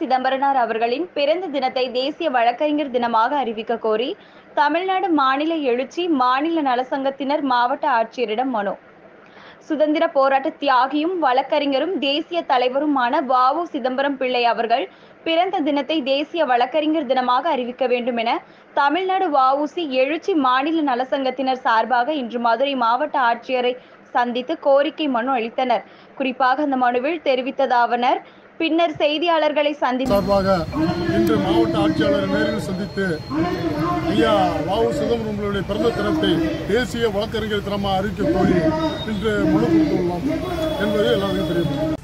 சிதம்பரனார் அவர்களின் பிறந்த தினத்தை தேசிய வழக்கறிஞர் தினமாக அறிவிக்க கோரி தமிழ்நாடு மாநில எழுச்சி மாநில நலசங்கத்தினர் மாவட்ட ஆட்சியரிடம் மனு சுதந்திர போராட்ட தியாகியும் வழக்கறிஞரும் தேசிய தலைவருமான வாவு சிதம்பரம் பிள்ளை அவர்கள் பிறந்த தினத்தை தேசிய வழக்கறிஞர் தினமாக அறிவிக்க வேண்டும் என தமிழ்நாடு வஉசி எழுச்சி மாநில நலசங்கத்தினர் சார்பாக இன்று மதுரை மாவட்ட ஆட்சியரை சந்தித்து கோரிக்கை மனு அளித்தனர் குறிப்பாக அந்த மனுவில் தெரிவித்ததாவனர் பின்னர் செய்தியாளர்களை சந்தித்து சார்பாக இன்று மாவட்ட ஆட்சியாளரை நேரில் சந்தித்து ஐயா வாவு சிதம்பரங்களுடைய பிறந்த தினத்தை தேசிய வழக்கறிஞர் தினமாக அறிவிக்க கோரி இன்று மனு கொடுத்துள்ளோம் என்பது எல்லாருக்கும் தெரியும்